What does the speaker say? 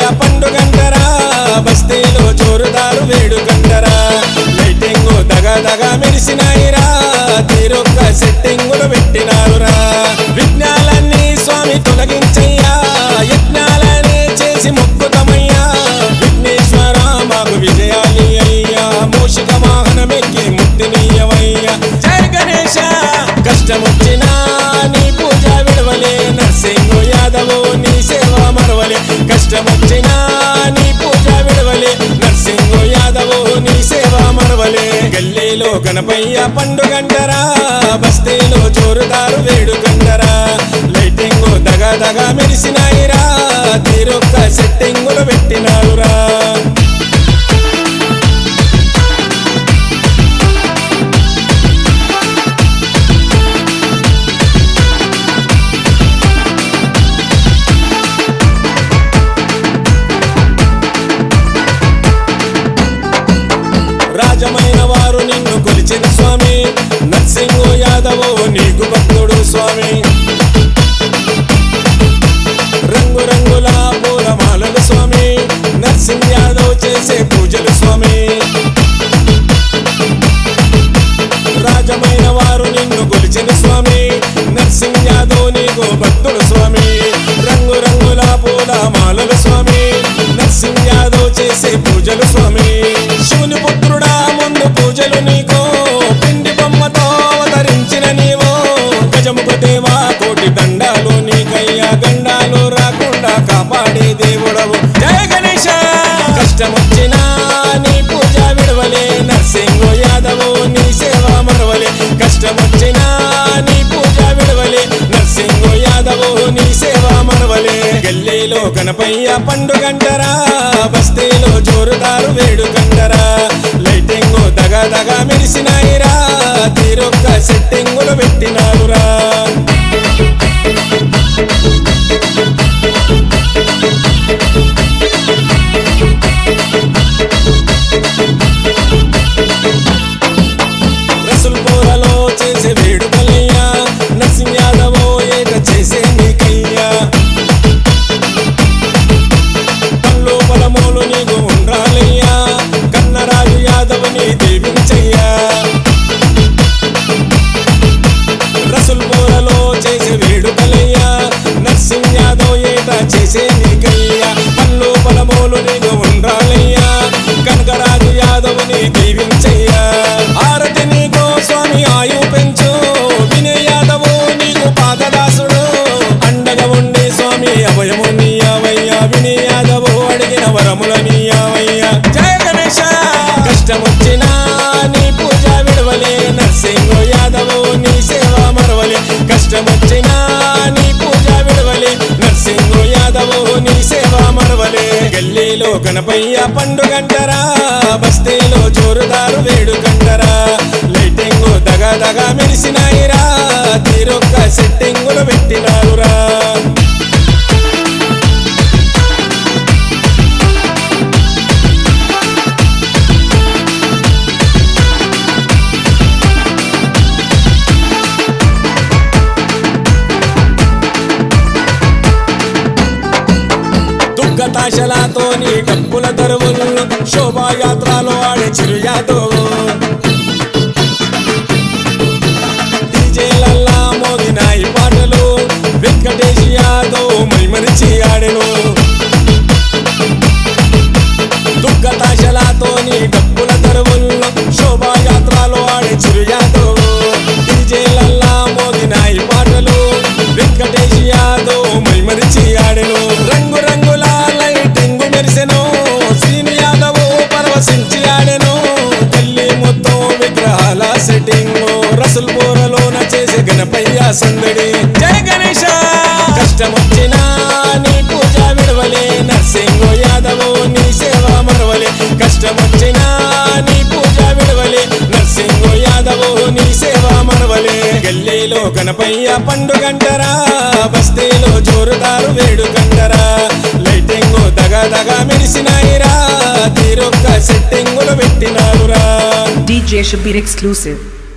పండుగంటరా బస్తీలో జోరుదారు వేడుకంటరా లైటింగ్ దగ దగ మెరిసినాయిరా తీరొక్క సెట్టింగులు పెట్టినారురా విఘ్నాలన్నీ స్వామి తొలగించయ్యా యజ్ఞాలనే చేసి మొక్కుతమయ్యా విఘ్నేశ్వర మాకు విజయాలి అయ్యా మూషిక వాహనమెక్కి ముక్తినీయవయ్యా జయ గణేశ కష్టమొచ్చినా నీ పూజ విడవలే నర్సింగ్ యాదవ్ నీ సేవ మరవలే కష్టమొచ్చినా నీ పూజ విడవలే నర్సింగ్ యాదవ్ నీ సేవ మరవలే గల్లీలో గణపయ్య పండుగంటరా బస్తీలో జోరుదారు వేడుకంటరా లైటింగ్ దగ దగ మెరిసినాయిరా తీరొక్క సెట్టింగులు పెట్టినారురా రాజమైన వారు నిన్ను కొలిచిన స్వామి నర్సింగ్ యాదవ్ నీకు భక్తుడు స్వామి రంగు రంగుల పూలమాలలు స్వామి నర్సింగ్ యాదవ్ చేసే పూజలు స్వామి రాజమైన వారు నిన్ను కొలిచిన స్వామి నర్సింగ్ యాదవ్ నీకు భక్తుడు స్వామి రంగు రంగుల పూల మాలలు స్వామి నర్సింగ్ యాదవ్ చేసే పూజలు స్వామి శివుని పుత్రుడా ముందు పూజలు నీకో పిండి బొమ్మతో అవతరించిన నీవో గజముఖ దేవా కోటి దండాలు నీకయ్యా గండాలు రాకుండా కాపాడే దేవుడవు జయ గణేశ కష్టమొచ్చినా నీ పూజ విడవలే నర్సింగ్ యాదవ్ నీ సేవ మరవలే కష్టమొచ్చినా నీ పూజ విడవలే నర్సింగ్ యాదవ్ నీ సేవ మరవలే గల్లీలో గణపయ్య పండుగంటరా బస్తీలో జోరుదారు వేడుకంటరా లైటింగ్ దగ దగ మెరిసినాయిరా తీరొక్క సెట్టింగులు పెట్టినారురా రసుల్పూరలో చేసే వేడుకలయ్యా నర్సింగ్ యాదవ్ ఏట చేసే నీకయ్యా పళ్ళు పొలములు నీకు ఉండాలయ్యా కన్నరాజు యాదవ్ నీ దీవించయ్యా రసుల్పూరలో చేసే వేడుకలయ్యా నర్సింగ్ యాదవ్ ఏట చేసే నీకయ్యా పళ్ళు పొలములు నీకు ఉండాలయ్యా కనకరాజు యాదవ్ నీ దీవించయ్యా ఆరతి నీకు స్వామి ఆయు పెంచు వినయ్ యాదవ్ నీకు పాదదాసుడు అండగా ఉండే స్వామి అభయము నీయవయ్యా వినయ్ యాదవ్ అడిగిన వరముల నీయవయ్యా జయ గణేశ కష్టమొచ్చినా నీ పూజ విడవలే నర్సింగ్ యాదవ్ నీ సేవ మరవలే కష్టమొచ్చినా నీ పూజ విడవలే నర్సింగ్ యాదవ్ నీ సేవ మరవలే గల్లీలో గణపయ్య పండుగంటరా బస్తీలో జోరుదారు వేడుకంటరా లైటింగ్ దగ దగ మెరిసినాయిరా తీరొక్క సెట్టింగులు పెట్టినారురా దుర్గతాశలతోని డప్పుల దరువులు శోభాయాత్రలో ఆడే చిరుయాదవ్ డీజేలల్లా మోగినాయి పాటలు వెంకటేష్ యాదవ్ మైమరిచి ఆడెను దుర్గతాశలతోని డప్పుల దరువుల్లో శోభాయాత్రలో ఆడే చిరుయాదవ్ డీజేలల్లా మోగినాయి పాటలు వెంకటేష్ యాదవ్ మైమరిచి ఆడెను రంగు రంగుల లైటింగు మెరిసెను శ్రీను యాదవ్ పరవశించి ఆడెను తల్లి మొత్తం విగ్రహాల సెట్టింగ్ రసుల్ బోరలోన చేసే గణపయ్య సందడి జయ గణేశ కష్టమొచ్చినా నీ పూజ విడవలే నర్సింగ్ యాదవ్ నీ సేవ మరవలే కష్టమొచ్చినా నీ పూజ విడవలే నర్సింగ్ యాదవ్ నీ సేవ మరవలే గల్లీలో గణపయ్య పండుగంటరా బస్తీలో జోరుదారు వేడుకంటరా లైటింగ్ దగ దగ మెరిసినాయిరా తీరొక్క సెట్టింగులు పెట్టినారురా DJ Shabir exclusive.